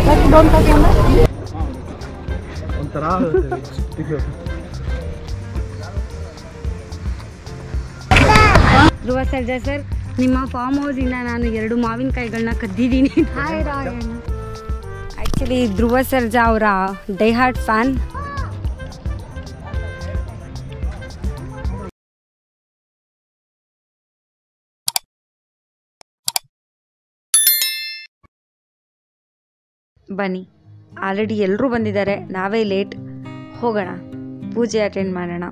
ಒಂಥರ ಧ್ರುವ ಸರ್ಜಾ ಸರ್ ನಿಮ್ಮ ಫಾರ್ಮ್ ಹೌಸಿಂದ ನಾನು ಎರಡು ಮಾವಿನಕಾಯಿಗಳನ್ನ ಕದ್ದಿದ್ದೀನಿ hi Ryan actually Dhruva Sarja ಅವರ ಡೈ ಹಾರ್ಟ್ ಫ್ಯಾನ್ ಬನ್ನಿ ಆಲ್ರೆಡಿ ಎಲ್ಲರೂ ಬಂದಿದ್ದಾರೆ ನಾವೇ ಲೇಟ್ ಹೋಗೋಣ ಪೂಜೆ ಅಟೆಂಡ್ ಮಾಡೋಣ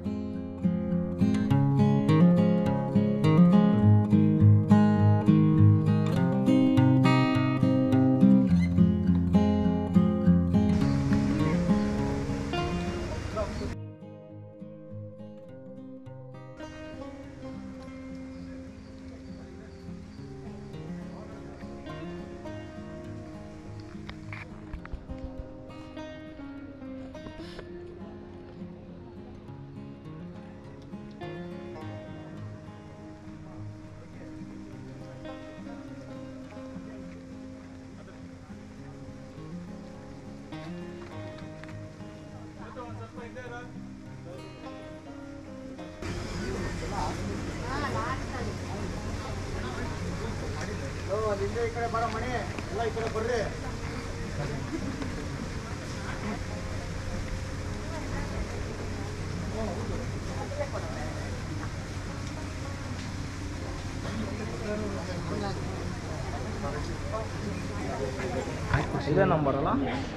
ಇದೇ ನಂಬರ್ ಅಲ್ಲ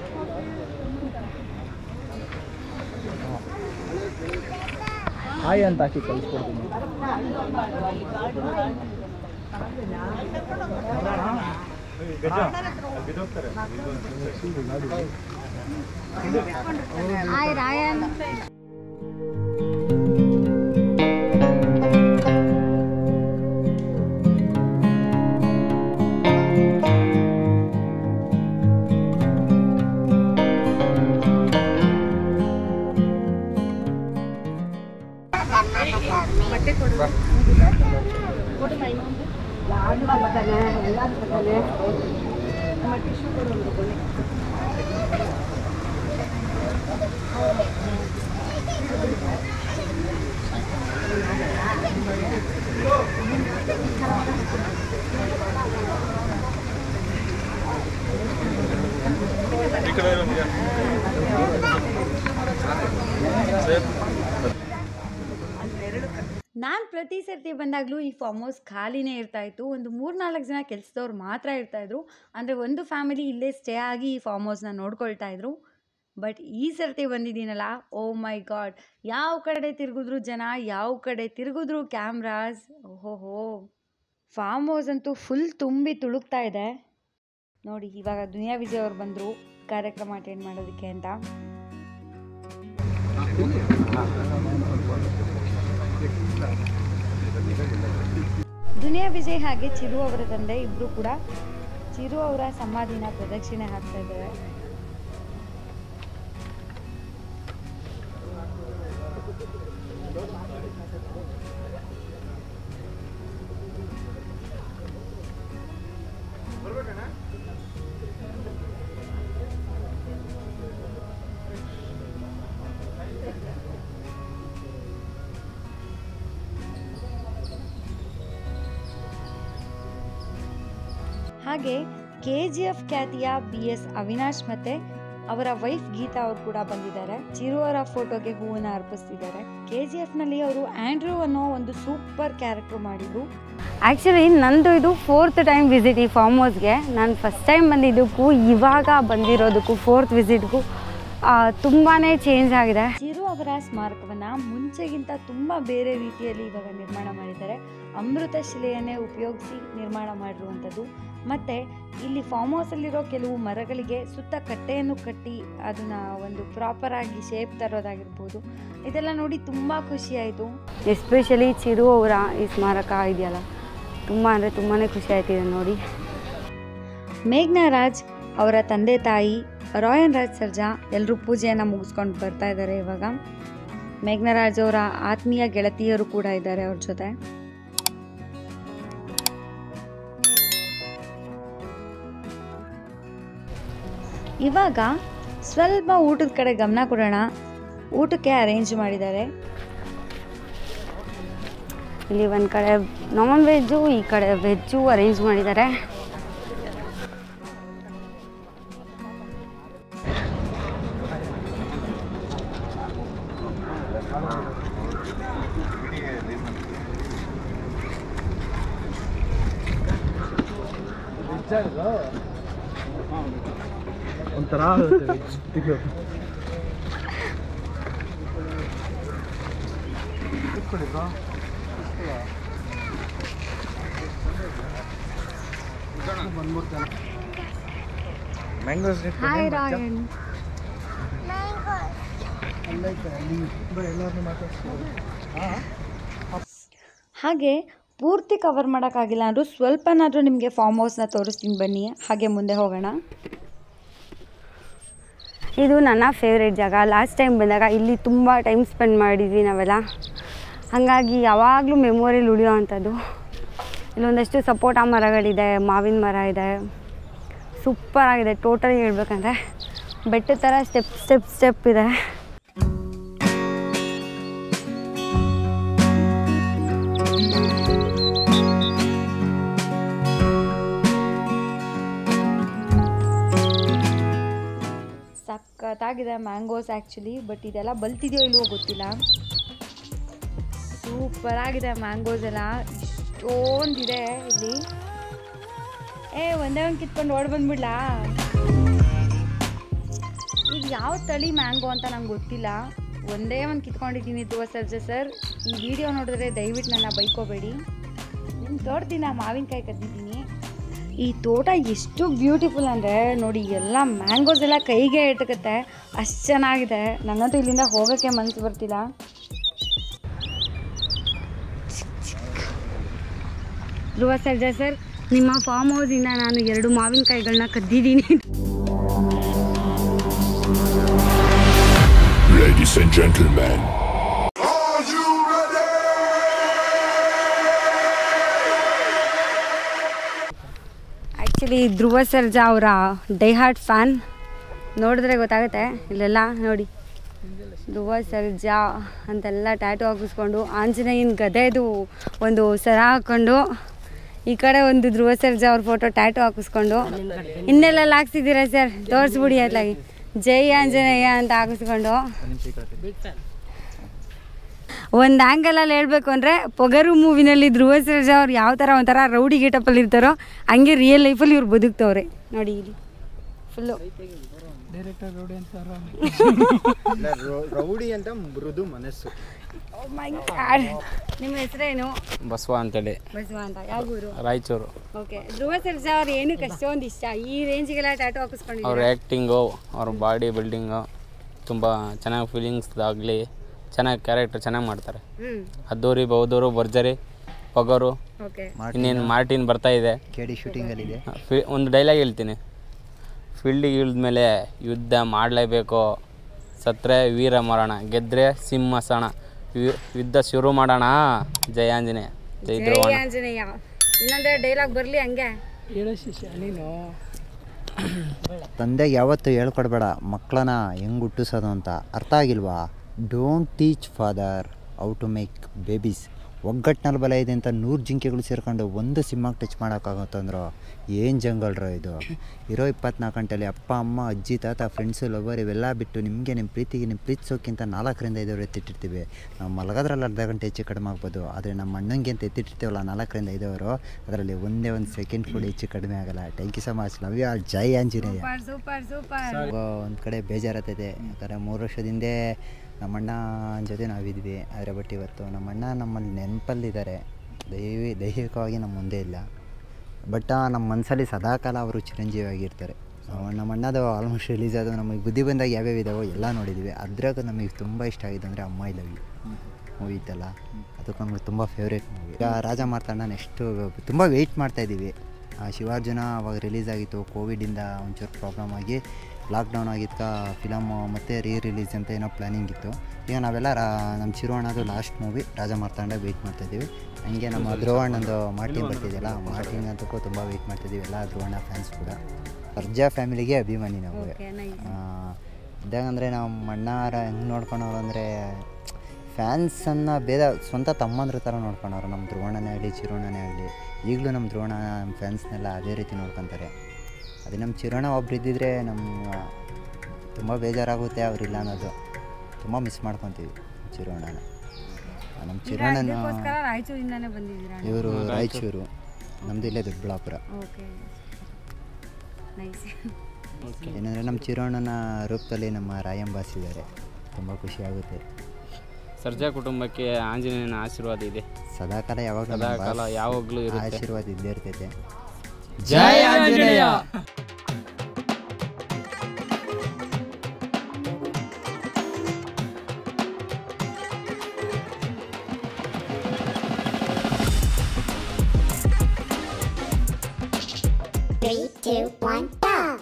ಹಾಯ್ ಅಂತ ಹಾಕಿ ಕಳಿಸ್ಕೊಡ್ತೀನಿ ಹಾಯ್ ರಾಯನ್ ನಾನು ಪ್ರತಿ ಸರ್ತಿ ಬಂದಾಗಲೂ ಈ ಫಾರ್ಮ್ ಹೌಸ್ ಖಾಲಿನೇ ಇರ್ತಾ ಇತ್ತು ಒಂದು ಮೂರ್ನಾಲ್ಕು ಜನ ಕೆಲಸದವ್ರು ಮಾತ್ರ ಇರ್ತಾಯಿದ್ರು ಅಂದರೆ ಒಂದು ಫ್ಯಾಮಿಲಿ ಇಲ್ಲೇ ಸ್ಟೇ ಆಗಿ ಈ ಫಾರ್ಮ್ ಹೌಸ್ನ ನೋಡ್ಕೊಳ್ತಾ ಇದ್ರು ಬಟ್ ಈ ಸರ್ತಿ ಬಂದಿದ್ದೀನಲ್ಲ ಓ ಮೈ ಗಾಡ್ ಯಾವ ಕಡೆ ತಿರುಗಿದ್ರು ಜನ ಯಾವ ಕಡೆ ತಿರುಗಿದ್ರು ಕ್ಯಾಮ್ರಾಸ್ ಓಹೋಹೋ ಫಾರ್ಮ್ ಹೌಸ್ ಅಂತೂ ಫುಲ್ ತುಂಬಿ ತುಳುಕ್ತಾ ಇದೆ ನೋಡಿ ಇವಾಗ ದುನಿಯಾ ವಿಜಯ್ ಅವ್ರು ಬಂದರು ಕಾರ್ಯಕ್ರಮ ಅಟೆಂಡ್ ಮಾಡೋದಕ್ಕೆ ಅಂತ ದುನಿಯಾ ವಿಜಯ್ ಹಾಗೆ ಚಿರು ಅವರ ತಂದೆ ಇಬ್ಬರು ಕೂಡ ಚಿರು ಅವರ ಸಮಾಧಿನ ಪ್ರದಕ್ಷಿಣೆ ಹಾಕ್ತಾ ಇದ್ದಾರೆ ಹಾಗೆ ಕೆ ಜಿ ಎಫ್ ಖ್ಯಾತಿಯ ಬಿ ಎಸ್ ಅವಿನಾಶ್ ಮತ್ತೆ ಅವರ ವೈಫ್ ಗೀತಾ ಅವರು ಕೂಡ ಬಂದಿದ್ದಾರೆ ಚಿರು ಅವರ ಫೋಟೋಗೆ ಹೂವನ್ನ ಅರ್ಪಿಸ್ತಿದ್ದಾರೆ ಕೆ ಜಿ ಎಫ್ನಲ್ಲಿ ಅವರು ಆ್ಯಂಡ್ರೂ ಅನ್ನೋ ಒಂದು ಸೂಪರ್ ಕ್ಯಾರೆಕ್ಟರ್ ಮಾಡಿದ್ರು ಆ್ಯಕ್ಚುಲಿ ನಂದು ಇದು ಫೋರ್ತ್ ಟೈಮ್ ವಿಸಿಟ್ ಈ ಫಾರ್ಮ್ ಹೌಸ್ಗೆ ನಾನು ಫಸ್ಟ್ ಟೈಮ್ ಬಂದಿದ್ದಕ್ಕೂ ಇವಾಗ ಬಂದಿರೋದಕ್ಕೂ ಫೋರ್ತ್ ವಿಸಿಟ್ಗೂ ತುಂಬಾ ಚೇಂಜ್ ಆಗಿದೆ ಚಿರು ಅವರ ಸ್ಮಾರಕವನ್ನು ಮುಂಚೆಗಿಂತ ತುಂಬ ಬೇರೆ ರೀತಿಯಲ್ಲಿ ಇವಾಗ ನಿರ್ಮಾಣ ಮಾಡಿದ್ದಾರೆ ಅಮೃತ ಶಿಲೆಯನ್ನೇ ಉಪಯೋಗಿಸಿ ನಿರ್ಮಾಣ ಮಾಡಿರುವಂಥದ್ದು ಮತ್ತು ಇಲ್ಲಿ ಫಾರ್ಮ್ ಹೌಸಲ್ಲಿರೋ ಕೆಲವು ಮರಗಳಿಗೆ ಸುತ್ತ ಕಟ್ಟೆಯನ್ನು ಕಟ್ಟಿ ಅದನ್ನು ಒಂದು ಪ್ರಾಪರಾಗಿ ಶೇಪ್ ತರೋದಾಗಿರ್ಬೋದು ಇದೆಲ್ಲ ನೋಡಿ ತುಂಬ ಖುಷಿಯಾಯಿತು ಎಸ್ಪೆಷಲಿ ಚಿರು ಅವರ ಈ ಸ್ಮಾರಕ ಇದೆಯಲ್ಲ ತುಂಬ ಅಂದರೆ ತುಂಬಾ ಖುಷಿ ಆಯ್ತಿದೆ ನೋಡಿ ಮೇಘ್ನಾ ರಾಜ್ ಅವರ ತಂದೆ ತಾಯಿ ರಾಯನ್ ರಾಜ್ ಸರ್ಜಾ ಎಲ್ಲರೂ ಪೂಜೆಯನ್ನು ಮುಗಿಸ್ಕೊಂಡು ಬರ್ತಾ ಇದ್ದಾರೆ ಇವಾಗ ಮೇಘ್ನಾ ರಾಜ್ ಅವರ ಆತ್ಮೀಯ ಗೆಳತಿಯರು ಕೂಡ ಇದ್ದಾರೆ ಅವ್ರ ಜೊತೆ ಇವಾಗ ಸ್ವಲ್ಪ ಊಟದ ಕಡೆ ಗಮನ ಕೊಡೋಣ ಊಟಕ್ಕೆ ಅರೇಂಜ್ ಮಾಡಿದ್ದಾರೆ ಇಲ್ಲಿ ಒಂದು ಕಡೆ ನಾನ್ ವೆಜ್ಜು ಈ ಕಡೆ ವೆಜ್ಜು ಅರೇಂಜ್ ಮಾಡಿದ್ದಾರೆ ಒಂಥರ ಆಗುತ್ತೆ veg ತಿನ್ನೋದು. ಮ್ಯಾಂಗೋಸ್ ಹಾಯ್ ರಾಯನ್ ಎಲ್ಲರನ್ನೂ ಮಾತಾಡ್ಸ್ಬೋದು ಹಾಗೆ ಪೂರ್ತಿ ಕವರ್ ಮಾಡೋಕ್ಕಾಗಿಲ್ಲ ಅಂದರೂ ಸ್ವಲ್ಪನಾದರೂ ನಿಮಗೆ ಫಾರ್ಮ್ ಹೌಸ್ನ ತೋರಿಸ್ತೀನಿ ಬನ್ನಿ ಹಾಗೆ ಮುಂದೆ ಹೋಗೋಣ ಇದು ನನ್ನ ಫೇವ್ರೇಟ್ ಜಾಗ ಲಾಸ್ಟ್ ಟೈಮ್ ಬಂದಾಗ ಇಲ್ಲಿ ತುಂಬ ಟೈಮ್ ಸ್ಪೆಂಡ್ ಮಾಡಿದ್ವಿ ನಾವೆಲ್ಲ ಹಾಗಾಗಿ ಯಾವಾಗಲೂ ಮೆಮೊರಿಲಿ ಉಳಿಯೋ ಅಂಥದ್ದು ಇಲ್ಲೊಂದಷ್ಟು ಸಪೋಟ ಮರಗಳಿದೆ ಮಾವಿನ ಮರ ಇದೆ ಸೂಪರ್ ಆಗಿದೆ ಟೋಟಲಿ ಹೇಳ್ಬೇಕಂದ್ರೆ ಬೆಟ್ಟದ ಥರ ಸ್ಟೆಪ್ ಸ್ಟೆಪ್ ಸ್ಟೆಪ್ ಇದೆ ಸಖತ್ತಾಗಿದೆ ಮ್ಯಾಂಗೋಸ್ ಆ್ಯಕ್ಚುಲಿ ಬಟ್ ಇದೆಲ್ಲ ಬಲ್ತಿದೆಯೋ ಇಲ್ವೋ ಗೊತ್ತಿಲ್ಲ ಸೂಪರ್ ಆಗಿದೆ ಮ್ಯಾಂಗೋಸ್ ಎಲ್ಲ ಇಷ್ಟೊಂದಿದೆ ಇಲ್ಲಿ ಏ ಒಂದೇ ಒಂದು ಕಿತ್ಕೊಂಡು ಓಡ್ ಬಂದ್ಬಿಡ್ಲಾ ಇದು ಯಾವ ತಳಿ ಮ್ಯಾಂಗೋ ಅಂತ ನಂಗೆ ಗೊತ್ತಿಲ್ಲ ಒಂದೇ ಒಂದು ಕಿತ್ಕೊಂಡಿದ್ದೀನಿ ಧ್ರುವ ಸರ್ಜಾ ಸರ್ ಈ ವಿಡಿಯೋ ನೋಡಿದ್ರೆ ದಯವಿಟ್ಟು ನನ್ನ ಬೈಕೋಬೇಡಿ ನಿಮ್ಮ ತೋಟದಿಂದ ಮಾವಿನಕಾಯಿ ಕದ್ದಿದ್ದೀನಿ ಈ ತೋಟ ಎಷ್ಟು ಬ್ಯೂಟಿಫುಲ್ ಅಂದರೆ ನೋಡಿ ಎಲ್ಲ ಮ್ಯಾಂಗೋಸ್ ಎಲ್ಲ ಕೈಗೆ ಎಟಕತ್ತೆ ಅಷ್ಟು ಚೆನ್ನಾಗಿದೆ ನನಗಂತೂ ಇಲ್ಲಿಂದ ಹೋಗೋಕ್ಕೆ ಮನಸ್ಸು ಬರ್ತಿಲ್ಲ ಧ್ರುವ ಸರ್ಜಾ ಸರ್ ನಿಮ್ಮ ಫಾರ್ಮ್ ಹೌಸಿಂದ ನಾನು ಎರಡು ಮಾವಿನಕಾಯಿಗಳನ್ನ ಕದ್ದಿದ್ದೀನಿ Ladies and gentlemen, actually Dhruva Sarja ಅವರ ಡೈಹಾರ್ಟ್ ಫ್ಯಾನ್ ನೋಡಿದ್ರೆ ಗೊತ್ತಾಗುತ್ತೆ ಇಲ್ಲೆಲ್ಲ ನೋಡಿ ಧ್ರುವ ಸರ್ಜಾ ಅಂತೆಲ್ಲ ಟ್ಯಾಟು ಹಾಕಿಸ್ಕೊಂಡು ಆಂಜನೇಯನ ಗದೆದು ಒಂದು ಸರ ಹಾಕ್ಕೊಂಡು ಈ ಕಡೆ ಒಂದು ಧ್ರುವ ಸರ್ಜಾ ಅವ್ರ ಫೋಟೋ ಟ್ಯಾಟು ಹಾಕಿಸ್ಕೊಂಡು ಇನ್ನೆಲ್ಲ ಹಾಕ್ಸಿದ್ದೀರಾ ಸರ್ ತೋರಿಸ್ಬಿಡಿ ಅತ್ಲಾಗಿ ಜೈ ಆಂಜನೇಯ ಅಂತ ಹಾಕಿಸ್ಕೊಂಡು ಒಂದು ಆ್ಯಂಗಲಲ್ಲಿ ಹೇಳ್ಬೇಕು ಅಂದರೆ ಪೊಗರು ಮೂವಿನಲ್ಲಿ ಧ್ರುವ ಸರ್ಜಾ ಅವ್ರು ಯಾವ ಥರ ಒಂಥರ ರೌಡಿ ಗೇಟಪ್ಪಲ್ಲಿ ಇರ್ತಾರೋ ಹಂಗೆ ರಿಯಲ್ ಲೈಫಲ್ಲಿ ಇವ್ರು ಬದುಕ್ತವ್ರೆ ನೋಡಿ ಇಲ್ಲಿ ಫುಲ್ಲು ಡೈರೆಕ್ಟರ್ ರೋಡಿ ಅಂತಾರ ರೌಡಿ ಅಂತ ಮೃದು ಮನಸ್ಸು ನಿಮ್ಮ ಹೆಸರೇನು ಬಸವ ಅಂತೇಳಿ ಬಸವ ಅಂತ ಯಾವ ಊರು ರಾಯಚೂರು ಓಕೆ ಧ್ರುವ ಸರ್ಜಾ ಅವ್ರು ಏನಕ್ಕೆ ಅಷ್ಟೊಂದು ಇಷ್ಟ ಈ ರೇಂಜಿಗೆಲ್ಲ ಟ್ಯಾಟು ಅವ್ರ ಹಾಕಿಸ್ಕೊಂಡಿದ್ದಾರೆ ಆ್ಯಕ್ಟಿಂಗು ಅವ್ರ ಬಾಡಿ ಬಿಲ್ಡಿಂಗು ತುಂಬ ಚೆನ್ನಾಗಿ ಫೀಲಿಂಗ್ಸ್ ಆಗಲಿ ಚೆನ್ನಾಗಿ ಕ್ಯಾರೆಕ್ಟರ್ ಚೆನ್ನಾಗಿ ಮಾಡ್ತಾರೆ ಹ್ಞೂ ಅದ್ದೂರಿ ಬೌದೂರು ಭರ್ಜರಿ ಪೊಗರು ಓಕೆ ಇನ್ನೇನು ಮಾರ್ಟಿನ್ ಬರ್ತಾ ಇದೆ ಕೆ ಡಿ ಶೂಟಿಂಗಲ್ಲಿದೆ ಫಿ ಒಂದು ಡೈಲಾಗ್ ಹೇಳ್ತೀನಿ ಫೀಲ್ಡಿಗೆ ಇಳಿದ್ಮೇಲೆ ಯುದ್ಧ ಮಾಡಲೇಬೇಕು ಸತ್ರೆ ವೀರ ಮರಣ ಗೆದ್ರೆ ಸಿಂಹಸಣ ಯು- ಯುದ್ಧ ಶುರು ಮಾಡೋಣ ಜಯ ಆಂಜನೇಯ ಜೈ ಜೈ ಧ್ರುವಣ ಆಂಜನೇಯ ಇನ್ನೊಂದೇ ಡೈಲಾಗ್ ಬರಲಿ ಹಂಗೆ ಹೇಳೋ ಶಿಷ್ಯ ನೀನು ತಂದೆಗೆ ಯಾವತ್ತೂ ಹೇಳ್ಕೊಡ್ಬೇಡ ಮಕ್ಕಳನ್ನ ಹೆಂಗೆ ಹುಟ್ಟಿಸೋದು ಅಂತ ಅರ್ಥ ಆಗಿಲ್ವಾ don't teach father how to make babies ಒಗ್ಗಟ್ಟಿನಲ್ಲಿ ಬಲ ಇದೆ ಅಂತ ನೂರು ಜಿಂಕೆಗಳು ಸೇರ್ಕೊಂಡು ಒಂದು ಸಿಂಹಕ್ಕೆ ಟಚ್ ಮಾಡೋಕ್ಕಾಗುತ್ತಂದ್ರು ಏನು ಜಂಗಲ್ರೋ ಇದು ಇರೋ ಇಪ್ಪತ್ನಾಲ್ಕು ಗಂಟೆಲಿ ಅಪ್ಪ ಅಮ್ಮ ಅಜ್ಜಿ ತಾತ ಫ್ರೆಂಡ್ಸು ಲವರ್ ಇವೆಲ್ಲ ಬಿಟ್ಟು ನಿಮಗೆ ನಿಮ್ಮ ಪ್ರೀತಿಗೆ ನಿಮ್ಮ ಪ್ರೀತಿಸೋಕ್ಕಿಂತ ನಾಲ್ಕರಿಂದ ಐದವರು ಎತ್ತಿಟ್ಟಿರ್ತೀವಿ ನಾವು ಮಲಗೋದ್ರಲ್ಲಿ ಅರ್ಧ ಗಂಟೆ ಹೆಚ್ಚು ಕಡಿಮೆ ಆಗ್ಬೋದು ಆದರೆ ನಮ್ಮ ಅಣ್ಣಂಗೆ ಅಂತ ಎತ್ತಿಟ್ಟಿರ್ತೀವಲ್ಲ ನಾಲ್ಕರಿಂದ ಐದವರು ಅದರಲ್ಲಿ ಒಂದೇ ಒಂದು ಸೆಕೆಂಡ್ ಕೂಡ ಹೆಚ್ಚು ಕಡಿಮೆ ಆಗಲ್ಲ thank you so much love you all ಜೈ ಆಂಜನೇಯ ಸೂಪರ್ ಸೂಪರ್ ಸೂಪರ್ ಒಂದು ಕಡೆ ಬೇಜಾರತ್ತೈತೆ ಯಾಕಂದರೆ ಮೂರು ವರ್ಷದ ನಮ್ಮಣ್ಣ ಜೊತೆ ನಾವಿದ್ವಿ ಆದರೆ ಬಟ್ ಇವತ್ತು ನಮ್ಮಣ್ಣ ನಮ್ಮಲ್ಲಿ ನೆನಪಲ್ಲಿದ್ದಾರೆ ದೈವಿ ದೈಹಿಕವಾಗಿ ನಮ್ಮ ಮುಂದೆ ಇಲ್ಲ ಬಟ್ ನಮ್ಮ ಮನಸ್ಸಲ್ಲಿ ಸದಾಕಾಲ ಅವರು ಚಿರಂಜೀವಿಯಾಗಿರ್ತಾರೆ ಅವ- ನಮ್ಮ ಅಣ್ಣದು ಆಲ್ಮೋಸ್ಟ್ ರಿಲೀಸ್ ಆದವು ನಮಗೆ ಬುದ್ಧಿ ಬಂದಾಗ ಯಾವ್ಯಾವ ಇದಾವೋ ಎಲ್ಲ ನೋಡಿದ್ವಿ ಅದ್ರಾಗ ನಮಗೆ ತುಂಬ ಇಷ್ಟ ಆಗಿದೆ ಅಂದರೆ ಅಮ್ಮ ಇಲ್ಲ ಮೂವಿ ಇತ್ತಲ್ಲ ಅದಕ್ಕೆ ನಮಗೆ ತುಂಬ ಫೇವ್ರೇಟ್ ಮೂವಿ ಈಗ ರಾಜ ಮಾರ್ತಾಂಡ ನೆಕ್ಸ್ಟು ತುಂಬ ವೆಯ್ಟ್ ಮಾಡ್ತಾಯಿದ್ದೀವಿ ಶಿವಾರ್ಜುನ ಅವಾಗ ರಿಲೀಸ್ ಆಗಿತ್ತು ಕೋವಿಡಿಂದ ಒಂಚೂರು ಪ್ರಾಬ್ಲಮ್ ಆಗಿ ಲಾಕ್ಡೌನ್ ಆಗಿದ್ಕ ಫಿಲಮ್ ಮತ್ತು ರೀ ರಿಲೀಸ್ ಅಂತ ಏನೋ ಪ್ಲ್ಯಾನಿಂಗ್ ಇತ್ತು ಈಗ ನಾವೆಲ್ಲ ರಾ ನಮ್ಮ ಚಿರುವಣ್ಣದು last movie Raja Marthanda wait ಮಾಡ್ತಾಯಿದ್ದೀವಿ ಹಂಗೆ ನಮ್ಮ ಧ್ರುವಣ್ಣಂದು ಮಾರ್ಟಿನ್ ಬರ್ತಿದೆಯಲ್ಲ ಮಾರ್ಟಿನ್ ಅಂತಕ್ಕೂ ತುಂಬ ವೆಯ್ಟ್ ಮಾಡ್ತಿದ್ದೀವಿ ಎಲ್ಲ ಧ್ರುವಣ್ಣ ಫ್ಯಾನ್ಸ್ ಕೂಡ ಸರ್ಜಾ ಫ್ಯಾಮಿಲಿಗೆ ಅಭಿಮಾನಿ ನಾವು ಓಕೆ ನೈಸ್ ಇದಾಗಂದರೆ ನಮ್ಮ ಅಣ್ಣಾರ ಹೆಂಗೆ ನೋಡ್ಕೊಳೋರು ಅಂದರೆ ಫ್ಯಾನ್ಸನ್ನು ಬೇರೆ ಸ್ವಂತ ತಮ್ಮಂದ್ರ ಥರ ನೋಡ್ಕೊಳೋರು ನಮ್ಮ ಧ್ರುವಣ್ಣನೇ ಆಗಲಿ ಚಿರೋಣನೇ ಆಗಲಿ ಈಗಲೂ ನಮ್ಮ ಧ್ರುವಣ ನಮ್ಮ ಫ್ಯಾನ್ಸ್ನೆಲ್ಲ ಅದೇ ರೀತಿ ನೋಡ್ಕೊತಾರೆ ಅದೇ ನಮ್ಮ ಚಿರೋಣ ಒಬ್ರು ಇದ್ದಿದ್ರೆ ನಮ್ಮ ತುಂಬ ಬೇಜಾರಾಗುತ್ತೆ ಅವರಿಲ್ಲ ಅನ್ನೋದು ತುಂಬ ಮಿಸ್ ಮಾಡ್ಕೊತೀವಿ ಚಿರೋಣನ ನಮ್ಮ ಚಿರೋಣನ ಇದಕ್ಕೋಸ್ಕರ ರಾಯಚೂರಿಂದಾನೇ ಬಂದಿದ್ದೀರಾ ಇವರು ರಾಯಚೂರು ನಮ್ಮದು ಇಲ್ಲೇ ದೊಡ್ಡಬಳ್ಳಾಪುರ ಓಕೆ ನೈಸ್ ಏನಂದರೆ ನಮ್ಮ ಚಿರೋಣನ ರೂಪದಲ್ಲಿ ನಮ್ಮ ರಾಯಂಬಾಸ್ ಇದ್ದಾರೆ ತುಂಬ ಖುಷಿ ಆಗುತ್ತೆ ಸರ್ಜಾ ಕುಟುಂಬಕ್ಕೆ ಆಂಜನೇಯನ ಆಶೀರ್ವಾದ ಇದೆ ಸದಾಕಾಲ ಯಾವಾಗ ಸದಾಕಾಲ ಯಾವಾಗಲೂ ಇರುತ್ತೆ ಆಶೀರ್ವಾದ ಇದ್ದೇ ಇರ್ತೈತೆ ಜಯ Anjaneya Three, two, one, go!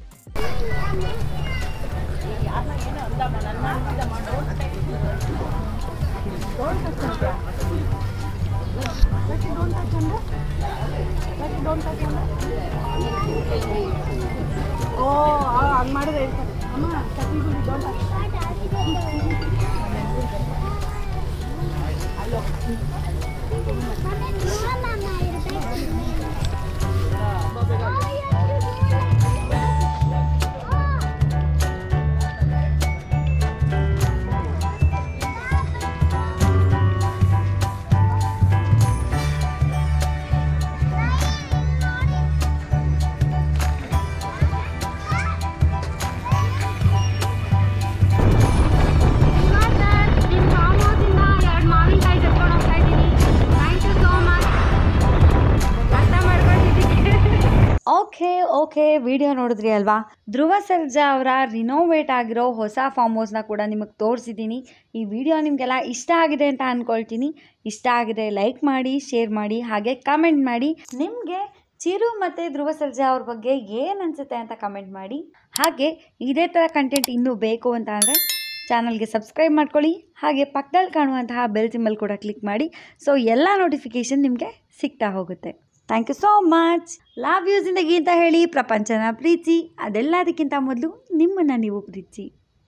Okay okay video ನೋಡಿದ್ರಿ ಅಲ್ವಾ ಧ್ರುವ ಸರ್ಜಾ ಅವರ ರಿನೋವೇಟ್ ಆಗಿರೋ ಹೊಸ ಫಾರ್ಮ್ ಹೌಸ್ನ ಕೂಡ ನಿಮಗೆ ತೋರಿಸಿದ್ದೀನಿ ಈ ವಿಡಿಯೋ ನಿಮಗೆಲ್ಲ ಇಷ್ಟ ಆಗಿದೆ ಅಂತ ಅಂದ್ಕೊಳ್ತೀನಿ ಇಷ್ಟ ಆಗಿದೆ ಲೈಕ್ ಮಾಡಿ ಶೇರ್ ಮಾಡಿ ಹಾಗೆ ಕಮೆಂಟ್ ಮಾಡಿ ನಿಮಗೆ ಚಿರು ಮತ್ತು ಧ್ರುವ ಸರ್ಜಾ ಅವ್ರ ಬಗ್ಗೆ ಏನು ಅನಿಸುತ್ತೆ ಅಂತ ಕಮೆಂಟ್ ಮಾಡಿ ಹಾಗೆ ಇದೇ ಥರ ಕಂಟೆಂಟ್ ಇನ್ನೂ ಬೇಕು ಅಂತ ಅಂದರೆ ಚಾನಲ್ಗೆ ಸಬ್ಸ್ಕ್ರೈಬ್ ಮಾಡ್ಕೊಳ್ಳಿ ಹಾಗೆ ಪಕ್ಕದಲ್ಲಿ ಕಾಣುವಂತಹ ಬೆಲ್ ಸಿಂಬಲ್ ಕೂಡ ಕ್ಲಿಕ್ ಮಾಡಿ ಸೊ ಎಲ್ಲ ನೋಟಿಫಿಕೇಷನ್ ನಿಮಗೆ ಸಿಗ್ತಾ ಹೋಗುತ್ತೆ thank you so much love you ಜಿಂದಗಿ ಅಂತ ಹೇಳಿ ಪ್ರಪಂಚನ ಪ್ರೀತಿ ಅದೆಲ್ಲದಕ್ಕಿಂತ ಮೊದಲು ನಿಮ್ಮನ್ನು ನೀವು ಪ್ರೀತಿ